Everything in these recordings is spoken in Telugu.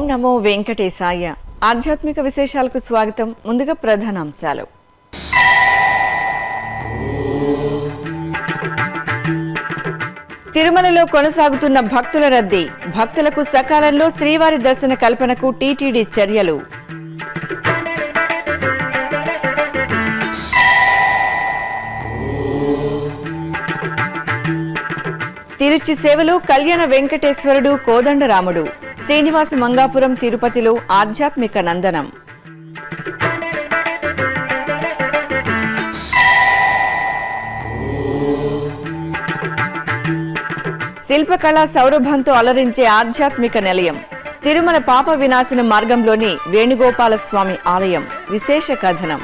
నమో వెంకటేశాయ ఆధ్యాత్మిక విశేషాలకు స్వాగతం ముందుగా ప్రధానాంశాలు తిరుమలలో కొనసాగుతున్న భక్తుల రద్దీ భక్తులకు సకాలంలో శ్రీవారి దర్శన కల్పనకు టీటీడీ చర్యలు తిరుచి సేవలు కళ్యాణ వెంకటేశ్వరుడు కోదండరాముడు శ్రీనివాస మంగాపురం తిరుపతిలో ఆధ్యాత్మిక నందనం శిల్పకళా సౌరభంతో అలరించే ఆధ్యాత్మిక నిలయం తిరుమల పాప వినాశన మార్గంలోని వేణుగోపాల స్వామి ఆలయం విశేష కథనం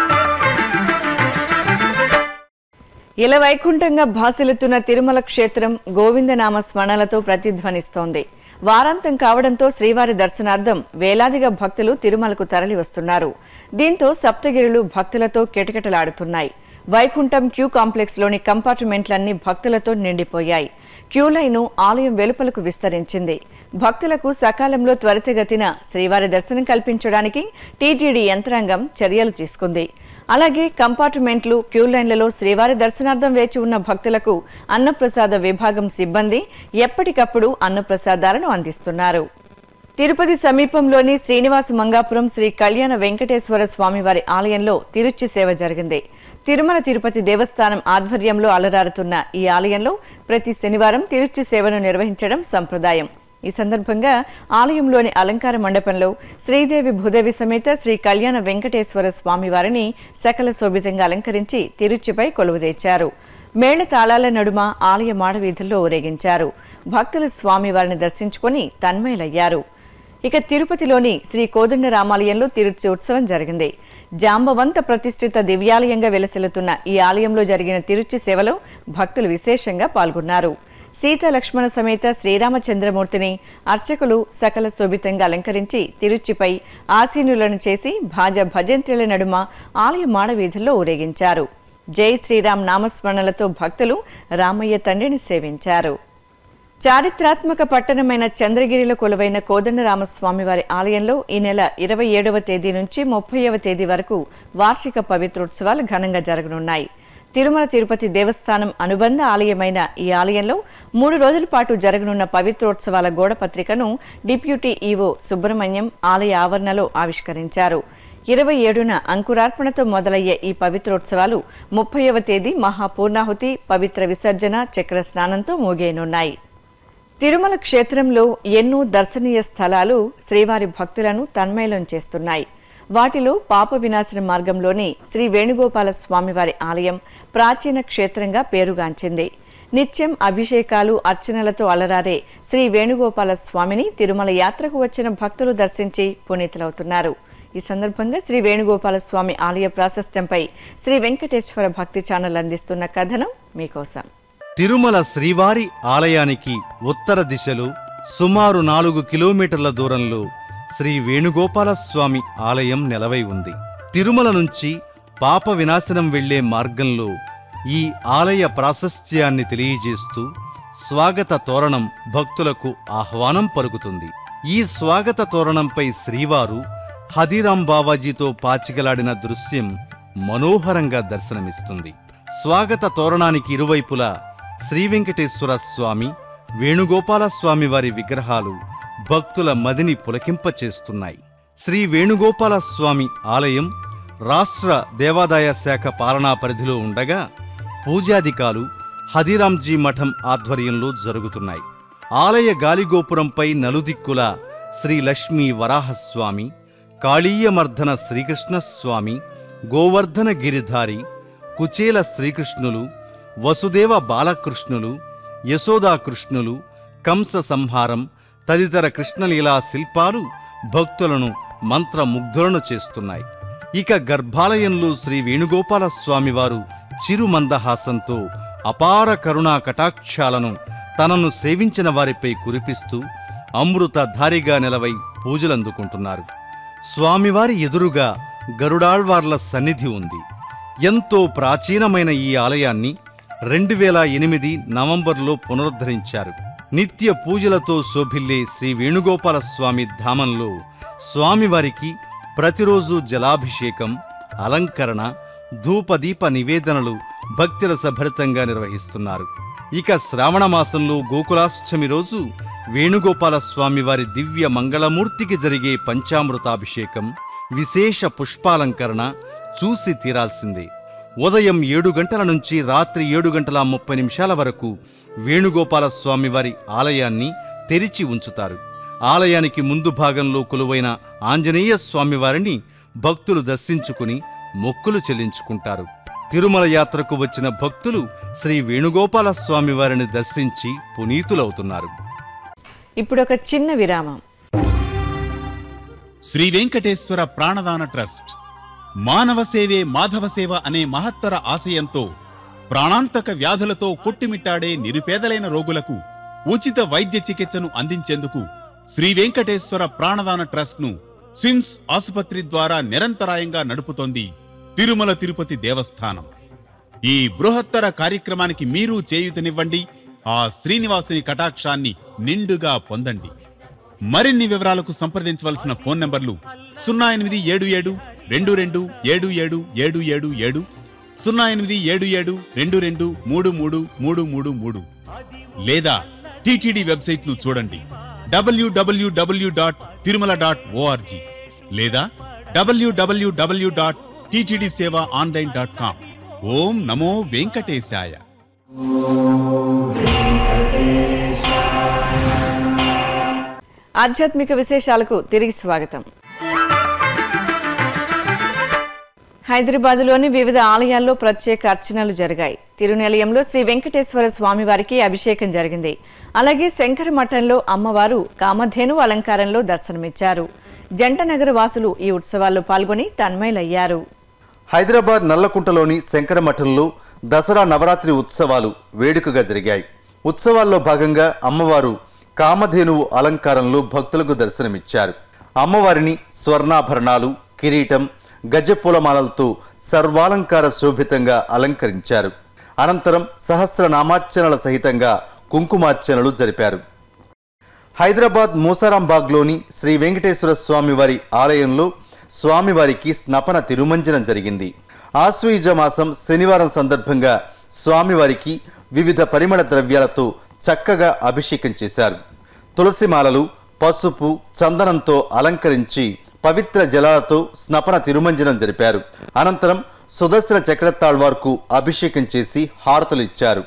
ఇలా వైకుంఠంగా భాసిల్లుతున్న తిరుమల క్షేత్రం గోవిందనామ స్మరణలతో ప్రతిధ్వనిస్తోంది వారాంతం కావడంతో శ్రీవారి దర్శనార్థం వేలాదిగా భక్తులు తిరుమలకు తరలి వస్తున్నారు దీంతో సప్తగిరులు భక్తులతో కిటకిటలాడుతున్నాయి వైకుంఠం క్యూ కాంప్లెక్స్ లోని కంపార్ట్మెంట్లన్నీ భక్తులతో నిండిపోయాయి క్యూ లైను ఆలయం వెలుపలకు విస్తరించింది భక్తులకు సకాలంలో త్వరితగతిన శ్రీవారి దర్శనం కల్పించడానికి టీటీడీ యంత్రాంగం చర్యలు తీసుకుంది అలాగే కంపార్ట్మెంట్లు క్యూ లైన్లలో శ్రీవారి దర్శనార్థం వేచి ఉన్న భక్తులకు అన్నప్రసాద విభాగం సిబ్బంది ఎప్పటికప్పుడు అన్నప్రసాదాలను అందిస్తున్నారు తిరుపతి సమీపంలోని శ్రీనివాస మంగాపురం శ్రీ కళ్యాణ వెంకటేశ్వర స్వామివారి ఆలయంలో తిరుచి సేవ జరిగింది తిరుమల తిరుపతి దేవస్థానం ఆధ్వర్యంలో అలరారుతున్న ఈ ఆలయంలో ప్రతి శనివారం తిరుచి సేవను నిర్వహించడం సంప్రదాయం ఈ సందర్భంగా ఆలయంలోని అలంకార మండపంలో శ్రీదేవి భూదేవి సమేత శ్రీ కళ్యాణ వెంకటేశ్వర స్వామివారిని సకల శోభితంగా అలంకరించి తిరుచిపై కొలువుదీర్చారు మేళ తాళాల నడుమ ఆలయ మాడవీధుల్లో ఊరేగించారు భక్తులు స్వామివారిని దర్శించుకొని తన్మయులయ్యారు ఇక తిరుపతిలోని శ్రీ కోదండ రామాలయంలో తిరుచి ఉత్సవం జరిగింది జాంబవంత ప్రతిష్ఠిత దివ్యాలయంగా వెలసిల్లుతున్న ఈ ఆలయంలో జరిగిన తిరుచి సేవలో భక్తులు విశేషంగా పాల్గొన్నారు సీత లక్ష్మణ సమేత శ్రీరామచంద్రమూర్తిని అర్చకులు సకల శోభితంగా అలంకరించి తిరుచిపై ఆసీనులను చేసి భాజ భజంత్రుల నడుమ ఆలయ మాడవీధుల్లో ఊరేగించారు జై శ్రీరామ్ నామస్మరణలతో భక్తులు రామయ్య తండ్రిని సేవించారు చారిత్రాత్మక పట్టణమైన చంద్రగిరిలో కొలువైన కోదండరామస్వామివారి ఆలయంలో ఈ నెల ఇరవై ఏడవ తేదీ నుంచి ముప్పైవ తేదీ వరకు వార్షిక పవిత్రోత్సవాలు ఘనంగా జరగనున్నాయి తిరుమల తిరుపతి దేవస్థానం అనుబంధ ఆలయమైన ఈ ఆలయంలో మూడు రోజుల పాటు జరగనున్న పవిత్రోత్సవాల గోడపత్రికను డిప్యూటీ ఈవో సుబ్రహ్మణ్యం ఆలయ ఆవరణలో ఆవిష్కరించారు ఇరవై ఏడున అంకురార్పణతో మొదలయ్యే ఈ పవిత్రోత్సవాలు ముప్పైవ తేదీ మహాపూర్ణాహుతి పవిత్ర విసర్జన చక్ర స్నానంతో ముగియనున్నాయి తిరుమల క్షేత్రంలో ఎన్నో దర్శనీయ స్థలాలు శ్రీవారి భక్తులను తన్మయలం చేస్తున్నాయి వాటిలో పాప వినాశన మార్గంలోని శ్రీ వేణుగోపాల స్వామివారి ఆలయం ప్రాచీన క్షేత్రంగా పేరుగాంచింది నిత్యం అభిషేకాలు అర్చనలతో అలరారే శ్రీ వేణుగోపాల స్వామిని తిరుమల యాత్రకు వచ్చిన భక్తులు దర్శించి పునీతులవుతున్నారు ఈ సందర్భంగా శ్రీ వేణుగోపాల స్వామి ఆలయ ప్రాశస్త్యంపై శ్రీ వెంకటేశ్వర భక్తి ఛానల్ అందిస్తున్న కథనం మీకోసం తిరుమల శ్రీవారి ఆలయానికి ఉత్తర దిశలో సుమారు నాలుగు కిలోమీటర్ల దూరంలో శ్రీ వేణుగోపాల స్వామి ఆలయం నెలవై ఉంది తిరుమల నుంచి పాప వినాశనం వెళ్లే మార్గంలో ఈ ఆలయ ప్రాశస్త్యాన్ని తెలియజేస్తూ స్వాగత తోరణం భక్తులకు ఆహ్వానం పలుకుతుంది ఈ స్వాగత తోరణంపై శ్రీవారు హదిరాం బావాజీతో పాచికలాడిన దృశ్యం మనోహరంగా దర్శనమిస్తుంది స్వాగత తోరణానికి ఇరువైపులా శ్రీ వెంకటేశ్వర స్వామి వేణుగోపాల స్వామి వారి విగ్రహాలు భక్తుల మదిని పులకింపచేస్తున్నాయి శ్రీ వేణుగోపాల స్వామి ఆలయం రాష్ట్ర దేవాదాయ శాఖ పాలనా పరిధిలో ఉండగా పూజాధికాలు హదిరాంజీ మఠం ఆధ్వర్యంలో జరుగుతున్నాయి ఆలయ గాలిగోపురంపై నలుదిక్కుల శ్రీ లక్ష్మీ వరాహస్వామి కాళీయమర్ధన శ్రీకృష్ణస్వామి గోవర్ధన గిరిధారి కుచేల శ్రీకృష్ణులు వసుదేవ బాలకృష్ణులు యశోదాకృష్ణులు కంస సంహారం తదితర కృష్ణలీలా శిల్పాలు భక్తులను మంత్రముగ్ధులను చేస్తున్నాయి ఇక గర్భాలయంలో శ్రీ వేణుగోపాల స్వామివారు చిరుమందహాసంతో అపార కరుణా కటాక్షాలను తనను సేవించిన వారిపై కురిపిస్తూ అమృతధారిగా నిలవై పూజలందుకుంటున్నారు స్వామివారి ఎదురుగా గరుడాళ్వార్ల సన్నిధి ఉంది ఎంతో ప్రాచీనమైన ఈ ఆలయాన్ని రెండు వేల ఎనిమిది నవంబర్లో పునరుద్ధరించారు నిత్య పూజలతో శోభిల్లే శ్రీ వేణుగోపాల స్వామి ధామంలో స్వామివారికి ప్రతిరోజు జలాభిషేకం అలంకరణ ధూపదీప నివేదనలు భక్తిరసభరితంగా నిర్వహిస్తున్నారు ఇక శ్రావణ మాసంలో గోకులాష్టమి రోజు వేణుగోపాల స్వామివారి దివ్య మంగళమూర్తికి జరిగే పంచామృతాభిషేకం విశేష పుష్పాలంకరణ చూసి తీరాల్సిందే ఉదయం ఏడు గంటల నుంచి రాత్రి ఏడు గంటల ముప్పై నిమిషాల వరకు వేణుగోపాల స్వామివారి ఆలయాన్ని తెరిచి ఉంచుతారు ఆలయానికి ముందు భాగంలో కొలువైన ఆంజనేయ స్వామివారిని భక్తులు దర్శించుకుని మొక్కులు చెల్లించుకుంటారు తిరుమల యాత్రకు వచ్చిన భక్తులు శ్రీ వేణుగోపాల స్వామివారిని దర్శించి పునీతులవుతున్నారు ఇప్పుడు ఒక చిన్న విరామం శ్రీ వెంకటేశ్వర ప్రాణదాన ట్రస్ట్ మానవ సేవే మాధవ సేవ అనే మహత్తర ఆశయంతో ప్రాణాంతక వ్యాధులతో కొట్టుమిట్టాడే నిరుపేదలైన రోగులకు ఉచిత వైద్య చికిత్సను అందించేందుకు శ్రీ వెంకటేశ్వర ప్రాణదాన ట్రస్ట్ ను స్విమ్స్ ఆసుపత్రి ద్వారా నిరంతరాయంగా నడుపుతోంది తిరుమల తిరుపతి దేవస్థానం ఈ బృహత్తర కార్యక్రమానికి మీరు చేయూతనివ్వండి ఆ శ్రీనివాసుని కటాక్షాన్ని నిండుగా పొందండి మరిన్ని వివరాలకు సంప్రదించవలసిన ఫోన్ నంబర్లు సున్నా ఎనిమిది ఏడు ఏడు రెండు రెండు ఏడు ఏడు ఏడు ఏడు ఏడు సున్నా ఎనిమిది ఏడు ఏడు రెండు రెండు మూడు మూడు మూడు మూడు మూడు లేదా టిటిడి వెబ్సైట్ ను చూడండి W W W dot Tirumala dot org లేదా W W W dot TTD seva online dot com ఓం నమో వెంకటేశాయ ఆధ్యాత్మిక విశేషాలకు తిరిగి స్వాగతం హైదరాబాద్లోని వివిధ ఆలయాల్లో ప్రత్యేక అర్చనలు జరిగాయి తిరునిలయంలో శ్రీ వెంకటేశ్వర స్వామివారికి అభిషేకం జరిగింది అలాగే శంకర మఠంలో అమ్మవారు కామధేను అలంకారంలో దర్శనమిచ్చారు జంటనగర వాసులు ఈ ఉత్సవాల్లో పాల్గొని తన్మయులయ్యారు హైదరాబాద్ నల్లకుంటలోని శంకరమఠంలో దసరా నవరాత్రి ఉత్సవాలు వేడుకగా జరిగాయి ఉత్సవాల్లో భాగంగా అమ్మవారు కామధేనువు అలంకారంలో భక్తులకు దర్శనమిచ్చారు అమ్మవారిని స్వర్ణాభరణాలు కిరీటం గజపూలమాలలతో సర్వాలంకార శోభితంగా అలంకరించారు అనంతరం సహస్రనామార్చనల సహితంగా కుంకుమార్చనలు జరిపారు హైదరాబాద్ మూసారాంబాగ్లోని శ్రీ వెంకటేశ్వర స్వామివారి ఆలయంలో స్వామివారికి స్నపన తిరుమంజనం జరిగింది ఆశ్వయుజ మాసం శనివారం సందర్భంగా స్వామివారికి వివిధ పరిమళ ద్రవ్యాలతో చక్కగా అభిషేకం చేశారు తులసిమాలలు పసుపు చందనంతో అలంకరించి పవిత్ర జలాలతో స్నపన తిరుమంజనం జరిపారు అనంతరం సుదర్శన చక్రతాళ్వార్కు అభిషేకం చేసి హారతులు ఇచ్చారు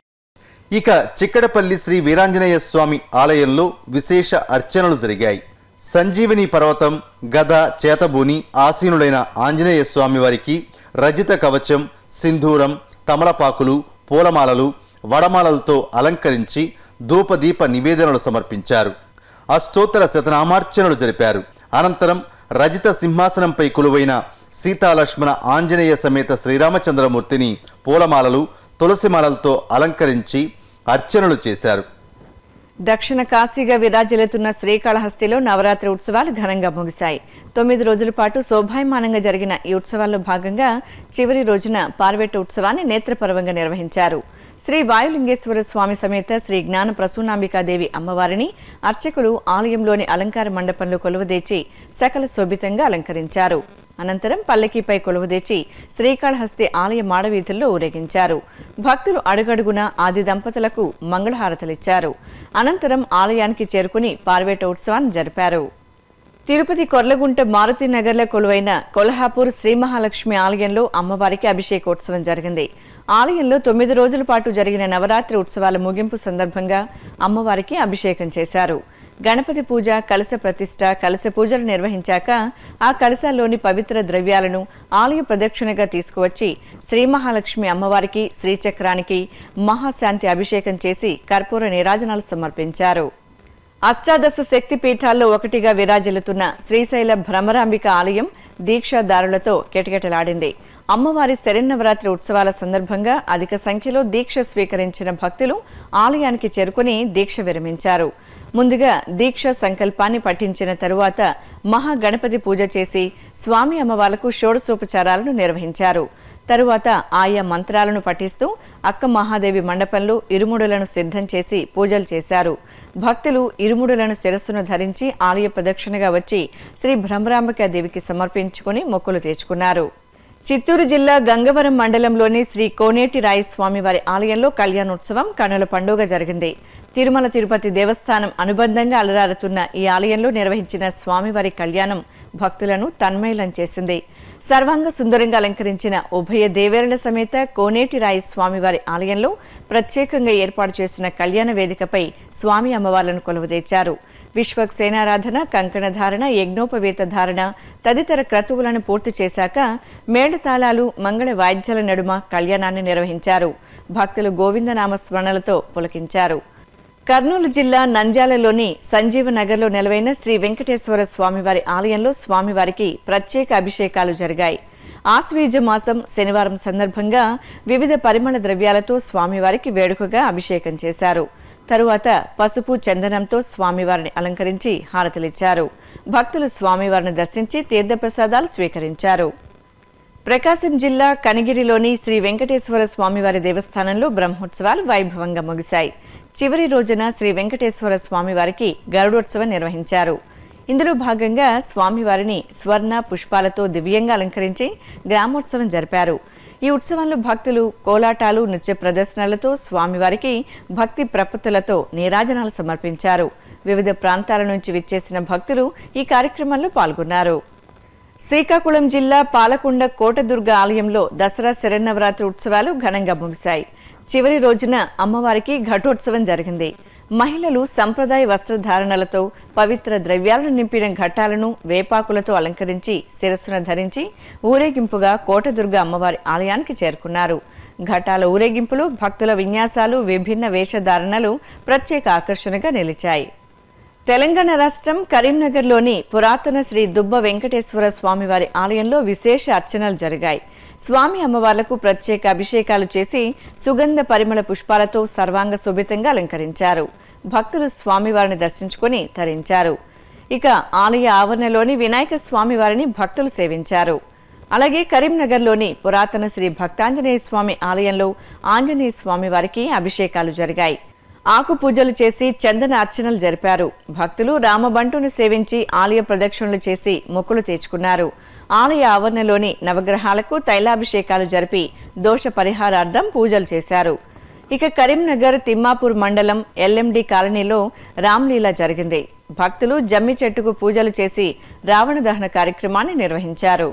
ఇక చిక్కడపల్లి శ్రీ వీరాంజనేయ స్వామి ఆలయంలో విశేష అర్చనలు జరిగాయి సంజీవిని పర్వతం గద చేతబూని ఆసీనుడైన ఆంజనేయ స్వామి వారికి రజిత కవచం సింధూరం తమలపాకులు పూలమాలలు వడమాలలతో అలంకరించి ధూపదీప నివేదనలు సమర్పించారు అష్టోత్తర శతనామార్చనలు జరిపారు అనంతరం రజిత సింహాసనంపై కొలువైన సీతాలక్ష్మణ ఆంజనేయ సమేత శ్రీరామచంద్రమూర్తిని పూలమాలలు తులసిమాలలతో అలంకరించి అర్చనలు చేశారు దక్షిణ కాశీగా విరాజిల్లుతున్న శ్రీకాళహస్తిలో నవరాత్రి ఉత్సవాలు ఘనంగా ముగిశాయి తొమ్మిది రోజుల పాటు శోభాయమానంగా జరిగిన ఈ ఉత్సవాల్లో భాగంగా చివరి రోజున పార్వెట్ట ఉత్సవాన్ని నేత్రపర్వంగా నిర్వహించారు శ్రీ వాయులింగేశ్వర స్వామి సమేత శ్రీ జ్ఞాన ప్రసూనాంబికాదేవి అమ్మవారిని అర్చకులు ఆలయంలోని అలంకార మండపంలో కొలువదీచి సకల శోభితంగా అలంకరించారు అనంతరం పల్లకీపై కొలువుదీచి శ్రీకాళహస్తి ఆలయ మాడవీధుల్లో ఊరేగించారు భక్తులు అడుగడుగున ఆది దంపతులకు మంగళహారతలిచ్చారు అనంతరం ఆలయానికి చేరుకుని పార్వేట ఉత్సవాన్ని జరిపారు తిరుపతి కొర్లగుంట మారుతి నగర్లో కొలువైన కొల్హాపూర్ శ్రీ మహాలక్ష్మి ఆలయంలో అమ్మవారికి అభిషేకోత్సవం జరిగింది ఆలయంలో తొమ్మిది రోజుల పాటు జరిగిన నవరాత్రి ఉత్సవాల ముగింపు సందర్భంగా అమ్మవారికి అభిషేకం చేశారు గణపతి పూజ కలశ ప్రతిష్ట కలశ పూజలు నిర్వహించాక ఆ కలశాల్లోని పవిత్ర ద్రవ్యాలను ఆలయ ప్రదక్షిణగా తీసుకువచ్చి శ్రీ మహాలక్ష్మి అమ్మవారికి శ్రీచక్రానికి మహాశాంతి అభిషేకం చేసి కర్పూర నీరాజనాలు సమర్పించారు అష్టాదశ శక్తి పీఠాల్లో ఒకటిగా విరాజిల్లుతున్న శ్రీశైల భ్రమరాంబిక ఆలయం దీక్షాదారులతో కిటకిటలాడింది అమ్మవారి శరన్నవరాత్రి ఉత్సవాల సందర్భంగా అధిక సంఖ్యలో దీక్ష స్వీకరించిన భక్తులు ఆలయానికి చేరుకుని దీక్ష విరమించారు ముందుగా దీక్ష సంకల్పాన్ని పఠించిన తరువాత మహాగణపతి పూజ చేసి స్వామి అమ్మవార్లకు షోడశోపచారాలను నిర్వహించారు తరువాత ఆయా మంత్రాలను పఠిస్తూ అక్క మహాదేవి మండపంలో ఇరుముడులను సిద్ధం చేసి పూజలు చేశారు భక్తులు ఇరుముడులను శిరస్సును ధరించి ఆలయ ప్రదక్షిణగా వచ్చి శ్రీ భ్రమరాంబికా దేవికి సమర్పించుకుని మొక్కులు తీర్చుకున్నారు చిత్తూరు జిల్లా గంగవరం మండలంలోని శ్రీ కోనేటి రాయి స్వామివారి ఆలయంలో కళ్యాణోత్సవం కనుల పండుగ జరిగింది తిరుమల తిరుపతి దేవస్థానం అనుబంధంగా అలరారుతున్న ఈ ఆలయంలో నిర్వహించిన స్వామివారి కళ్యాణం భక్తులను తన్మయలం చేసింది సర్వాంగ సుందరంగా అలంకరించిన ఉభయ దేవేరుల సమేత కోనేటి రాయి స్వామివారి ఆలయంలో ప్రత్యేకంగా ఏర్పాటు చేసిన కళ్యాణ వేదికపై స్వామి అమ్మవార్లను కొలువుదీర్చారు విశ్వక్సేనారాధన కంకణ ధారణ యజ్ఞోపవేత ధారణ తదితర క్రతువులను పూర్తి చేశాక మేళతాళాలు మంగళ వాయిద్యాల నడుమ కళ్యాణాన్ని నిర్వహించారు భక్తులు గోవిందనామ స్మరణలతో పులకించారు కర్నూలు జిల్లా నంద్యాలలోని సంజీవ నగర్లో నెలవైన శ్రీ వెంకటేశ్వర స్వామివారి ఆలయంలో స్వామివారికి ప్రత్యేక అభిషేకాలు జరిగాయి ఆశ్వీజ మాసం శనివారం సందర్భంగా వివిధ పరిమళ ద్రవ్యాలతో స్వామివారికి వేడుకగా అభిషేకం చేశారు తరువాత పసుపు చందనంతో స్వామివారిని అలంకరించి హారతిలిచ్చారు భక్తులు స్వామివారిని దర్శించి తీర్థప్రసాదాలు స్వీకరించారు ప్రకాశం జిల్లా కనిగిరిలోని శ్రీ వెంకటేశ్వర స్వామివారి దేవస్థానంలో బ్రహ్మోత్సవాలు వైభవంగా ముగిశాయి చివరి రోజున శ్రీ వెంకటేశ్వర స్వామివారికి గరుడోత్సవం నిర్వహించారు ఇందులో భాగంగా స్వామివారిని స్వర్ణ పుష్పాలతో దివ్యంగా అలంకరించి గ్రామోత్సవం జరిపారు ఈ ఉత్సవంలో భక్తులు కోలాటాలు నృత్య ప్రదర్శనలతో స్వామివారికి భక్తి ప్రపత్తులతో నీరాజనాలు సమర్పించారు వివిధ ప్రాంతాల నుంచి విచ్చేసిన భక్తులు ఈ కార్యక్రమంలో పాల్గొన్నారు శ్రీకాకుళం జిల్లా పాలకొండ కోటదుర్గ ఆలయంలో దసరా శరన్నవరాత్రి ఉత్సవాలు ఘనంగా ముగిశాయి చివరి రోజున అమ్మవారికి ఘటోత్సవం జరిగింది మహిళలు సంప్రదాయ వస్త్రధారణలతో పవిత్ర ద్రవ్యాలను నింపిన ఘట్టాలను వేపాకులతో అలంకరించి శిరస్సున ధరించి ఊరేగింపుగా కోటదుర్గ అమ్మవారి ఆలయానికి చేరుకున్నారు ఘటాల ఊరేగింపులో భక్తుల విన్యాసాలు విభిన్న వేషధారణలు ప్రత్యేక ఆకర్షణగా నిలిచాయి తెలంగాణ రాష్ట్రం కరీంనగర్లోని పురాతన శ్రీ దుబ్బ వెంకటేశ్వర స్వామివారి ఆలయంలో విశేష అర్చనలు జరిగాయి స్వామి అమ్మవార్లకు ప్రత్యేక అభిషేకాలు చేసి సుగంధ పరిమళ పుష్పాలతో సర్వాంగ శోభితంగా అలంకరించారు భక్తులు స్వామివారిని దర్శించుకుని తరించారు ఇక ఆలయ ఆవరణలోని వినాయక స్వామివారిని భక్తులు సేవించారు అలాగే కరీంనగర్లోని పురాతన శ్రీ భక్తాంజనేయ స్వామి ఆలయంలో ఆంజనేయ స్వామి వారికి అభిషేకాలు జరిగాయి ఆకు పూజలు చేసి చందన అర్చనలు జరిపారు భక్తులు రామబంటును సేవించి ఆలయ ప్రదక్షిణలు చేసి మొక్కులు తీర్చుకున్నారు ఆలయ ఆవరణలోని నవగ్రహాలకు తైలాభిషేకాలు జరిపి దోష పరిహారార్థం పూజలు చేశారు ఇక కరీంనగర్ తిమ్మాపూర్ మండలం ఎల్ఎండి కాలనీలో రామ్లీలా జరిగింది భక్తులు జమ్మి చెట్టుకు పూజలు చేసి రావణ దహన కార్యక్రమాన్ని నిర్వహించారు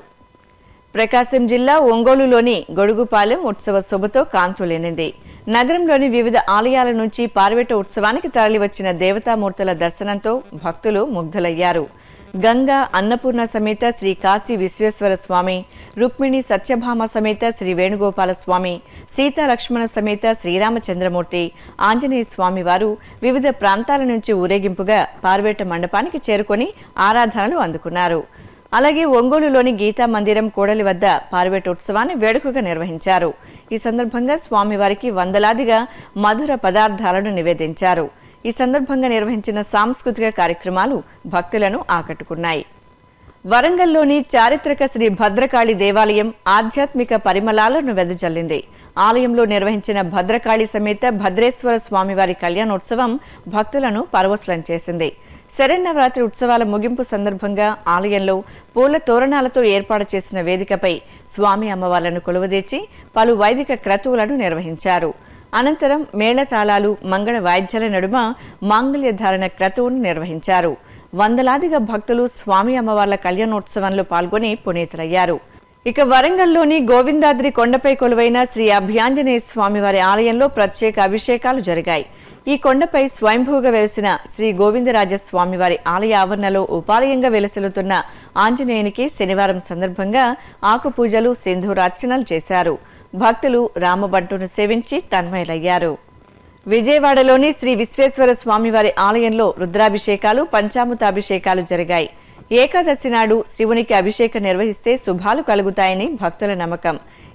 ప్రకాశం జిల్లా ఒంగోలులోని గొడుగుపాలెం ఉత్సవ శోభతో కాంతులేనింది నగరంలోని వివిధ ఆలయాల నుంచి పార్వేట ఉత్సవానికి తరలివచ్చిన దేవతామూర్తుల దర్శనంతో భక్తులు ముగ్ధులయ్యారు గంగా అన్నపూర్ణ సమేత శ్రీ కాశీ విశ్వేశ్వర స్వామి రుక్మిణి సత్యభామ సమేత శ్రీ వేణుగోపాల స్వామి సీతా లక్ష్మణ సమేత శ్రీరామచంద్రమూర్తి ఆంజనేయ స్వామి వారు వివిధ ప్రాంతాల నుంచి ఊరేగింపుగా పార్వేట మండపానికి చేరుకొని ఆరాధనలు అందుకున్నారు అలాగే ఒంగోలులోని గీతా మందిరం కూడలి వద్ద పార్వేట ఉత్సవాన్ని వేడుకగా నిర్వహించారు ఈ సందర్భంగా స్వామివారికి వందలాదిగా మధుర పదార్థాలను నివేదించారు ఈ సందర్భంగా నిర్వహించిన సాంస్కృతిక కార్యక్రమాలు భక్తులను ఆకట్టుకున్నాయి వరంగల్లోని చారిత్రక శ్రీ భద్రకాళి దేవాలయం ఆధ్యాత్మిక పరిమళాలను వెదజల్లింది ఆలయంలో నిర్వహించిన భద్రకాళి సమేత భద్రేశ్వర స్వామివారి కళ్యాణోత్సవం భక్తులను పరవశులం చేసింది శరన్నవరాత్రి ఉత్సవాల ముగింపు సందర్భంగా ఆలయంలో పూల తోరణాలతో ఏర్పాటు చేసిన వేదికపై స్వామి అమ్మవార్లను కొలువదీర్చి పలు వైదిక క్రతువులను నిర్వహించారు అనంతరం మేళతాళాలు మంగళ వాయిద్యాల నడుమ మాంగళ్య ధారణ క్రతువును నిర్వహించారు వందలాదిగా భక్తులు స్వామి అమ్మవార్ల కళ్యాణోత్సవంలో పాల్గొని పునీతులయ్యారు ఇక వరంగల్లోని గోవిందాద్రి కొండపై కొలువైన శ్రీ అభయాంజనేయ స్వామివారి ఆలయంలో ప్రత్యేక అభిషేకాలు జరిగాయి ఈ కొండపై స్వయంభూగా వెలిసిన శ్రీ గోవిందరాజ స్వామివారి ఆలయ ఆవరణలో ఉపాలయంగా వెలసిల్లుతున్న ఆంజనేయునికి శనివారం సందర్భంగా ఆకు పూజలు సింధూరార్చనలు చేశారు భక్తులు రామబంటును సేవించి తన్మయులయ్యారు విజయవాడలోని శ్రీ విశ్వేశ్వర స్వామివారి ఆలయంలో రుద్రాభిషేకాలు పంచామృతాభిషేకాలు జరిగాయి ఏకాదశి నాడు శివునికి అభిషేకం నిర్వహిస్తే శుభాలు కలుగుతాయని భక్తుల నమ్మకం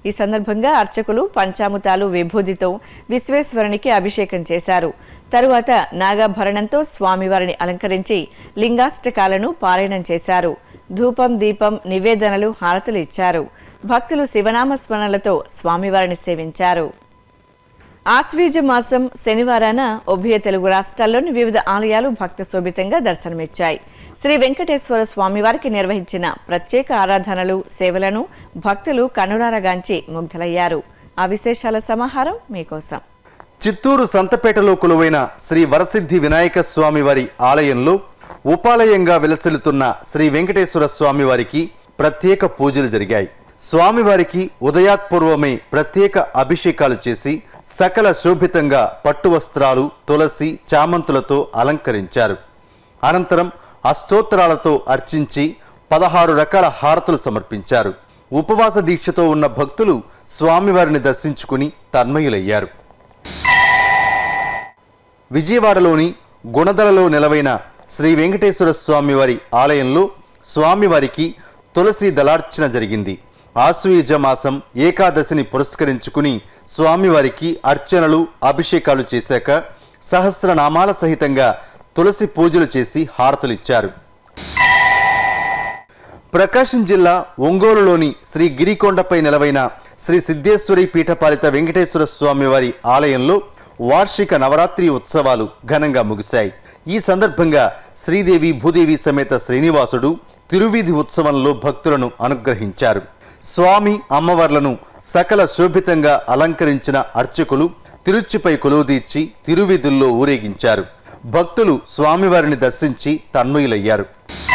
ఈ సందర్భంగా అర్చకులు పంచాముతాలు విభూతితో విశ్వేశ్వరునికి అభిషేకం చేశారు తరువాత నాగాభరణంతో స్వామివారిని అలంకరించి లింగాష్టకాలను పారాయణం చేశారు ధూపం దీపం నివేదనలు హారతులు ఇచ్చారు భక్తులు శివనామ స్మరణలతో స్వామివారిని సేవించారు ఆశ్వీజ మాసం శనివారాన ఉభయ తెలుగు రాష్ట్రాల్లోని వివిధ ఆలయాలు భక్త శోభితంగా దర్శనమిచ్చాయి శ్రీ వెంకటేశ్వర స్వామివారికి నిర్వహించిన ప్రత్యేక ఆరాధనలు సేవలను భక్తులు కనురారగాంచి ముగ్ధులయ్యారు ఆ విశేషాల సమాహారం మీకోసం చిత్తూరు సంతపేటలో కొలువైన శ్రీ వరసిద్ధి వినాయక స్వామి వారి ఆలయంలో ఉపాలయంగా విలసిల్లుతున్న శ్రీ వెంకటేశ్వర స్వామి వారికి ప్రత్యేక పూజలు జరిగాయి స్వామివారికి ఉదయాత్పూర్వమే ప్రత్యేక అభిషేకాలు చేసి సకల శోభితంగా పట్టు వస్త్రాలు తులసి చామంతులతో అలంకరించారు అనంతరం అష్టోత్తరాలతో అర్చించి పదహారు రకాల హారతులు సమర్పించారు ఉపవాస దీక్షతో ఉన్న భక్తులు స్వామివారిని దర్శించుకుని తన్మయులయ్యారు విజయవాడలోని గుణదలలో నెలవైన శ్రీ వెంకటేశ్వర స్వామివారి ఆలయంలో స్వామివారికి తులసి దళార్చన జరిగింది ఆశ్వయుజ మాసం ఏకాదశిని పురస్కరించుకుని స్వామివారికి అర్చనలు అభిషేకాలు చేశాక సహస్రనామాల సహితంగా తులసి పూజలు చేసి హారతులిచ్చారు ప్రకాశం జిల్లా ఒంగోలులోని శ్రీ గిరికొండపై నెలవైన శ్రీ సిద్ధేశ్వరి పీఠపాలిత వెంకటేశ్వర స్వామి వారి ఆలయంలో వార్షిక నవరాత్రి ఉత్సవాలు ఘనంగా ముగిశాయి ఈ సందర్భంగా శ్రీదేవి భూదేవి సమేత శ్రీనివాసుడు తిరువీధి ఉత్సవంలో భక్తులను అనుగ్రహించారు స్వామి అమ్మవార్లను సకల శోభితంగా అలంకరించిన అర్చకులు తిరుచిపై కొలువుదీర్చి తిరువీధుల్లో ఊరేగించారు భక్తులు స్వామివారిని దర్శించి తన్మయులయ్యారు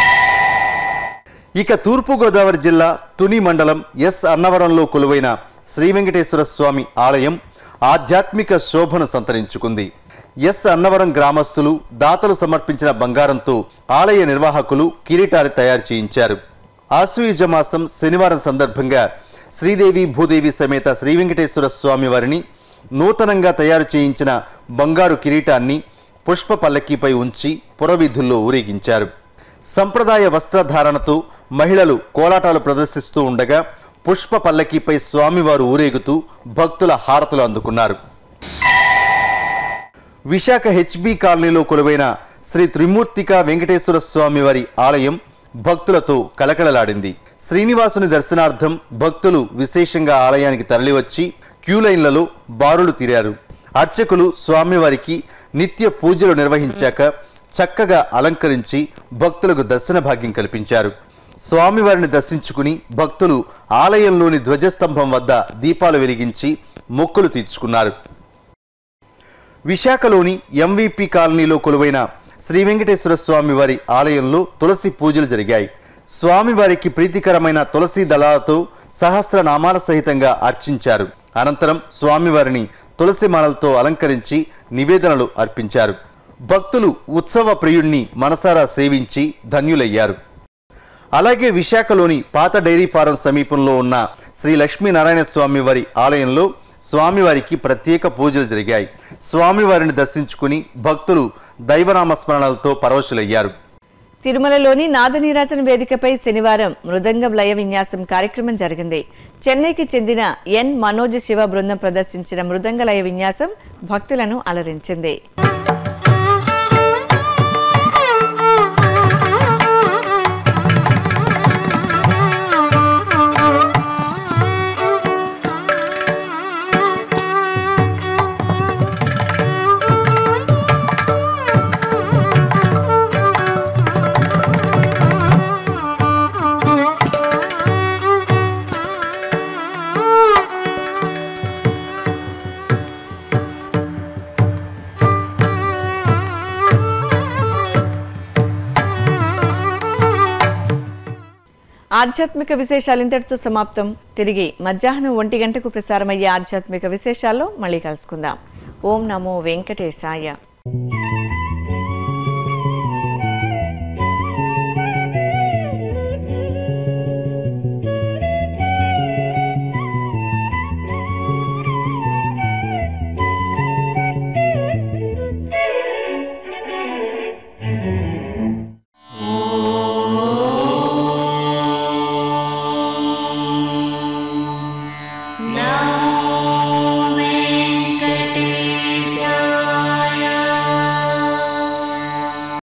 ఇక తూర్పుగోదావరి జిల్లా తుని మండలం ఎస్ అన్నవరంలో కొలువైన శ్రీ వెంకటేశ్వర స్వామి ఆలయం ఆధ్యాత్మిక శోభను సంతరించుకుంది ఎస్ అన్నవరం గ్రామస్తులు దాతలు సమర్పించిన బంగారంతో ఆలయ నిర్వాహకులు కిరీటాలు తయారు చేయించారు ఆశ్వయుజ మాసం శనివారం సందర్భంగా శ్రీదేవి భూదేవి సమేత శ్రీ వెంకటేశ్వర స్వామి వారిని నూతనంగా తయారు చేయించిన బంగారు కిరీటాన్ని పుష్ప పల్లకీపై ఉంచి పురవీధుల్లో ఊరేగించారు సంప్రదాయ వస్త్రధారణతో మహిళలు కోలాటాలు ప్రదర్శిస్తూ ఉండగా పుష్ప పల్లకీపై స్వామివారు ఊరేగుతూ భక్తుల హారతులు అందుకున్నారు విశాఖ హెచ్బి కాలనీలో కొలువైన శ్రీ త్రిమూర్తిక వెంకటేశ్వర స్వామి వారి ఆలయం భక్తులతో కలకలలాడింది శ్రీనివాసుని దర్శనార్థం భక్తులు విశేషంగా ఆలయానికి తరలివచ్చి క్యూ లైన్లలో బారులు తీరారు అర్చకులు స్వామివారికి నిత్య పూజలు నిర్వహించాక చక్కగా అలంకరించి భక్తులకు దర్శన భాగ్యం కల్పించారు స్వామివారిని దర్శించుకుని భక్తులు ఆలయంలోని ధ్వజస్తంభం వద్ద దీపాలు వెలిగించి మొక్కులు తీర్చుకున్నారు విశాఖలోని ఎంవిపి కాలనీలో కొలువైన శ్రీ వెంకటేశ్వర స్వామి వారి ఆలయంలో తులసి పూజలు జరిగాయి స్వామివారికి ప్రీతికరమైన తులసి దళాలతో సహస్రనామాల సహితంగా అర్చించారు అనంతరం స్వామివారిని తులసి మాలలతో అలంకరించి నివేదనలు అర్పించారు భక్తులు ఉత్సవ ప్రియుణ్ణి మనసారా సేవించి ధన్యులయ్యారు అలాగే విశాఖలోని పాత డైరీ ఫారం సమీపంలో ఉన్న శ్రీ లక్ష్మీనారాయణ స్వామి వారి ఆలయంలో స్వామివారికి ప్రత్యేక పూజలు జరిగాయి స్వామివారిని దర్శించుకుని భక్తులు దైవనామ స్మరణలతో పరవశులయ్యారు తిరుమలలోని నాదనీరాజన్ వేదికపై శనివారం మృదంగం లయ విన్యాసం కార్యక్రమం జరిగింది చెన్నైకి చెందిన ఎన్ మనోజ్ శివ బృందం ప్రదర్శించిన మృదంగ లయ విన్యాసం భక్తులను అలరించింది ఆధ్యాత్మిక విశేషాలు ఇంతటితో సమాప్తం తిరిగి మధ్యాహ్నం ఒంటి గంటకు ప్రసారమయ్యే ఆధ్యాత్మిక విశేషాల్లో మళ్ళీ కలుసుకుందాం ఓం నమో వెంకటేశాయ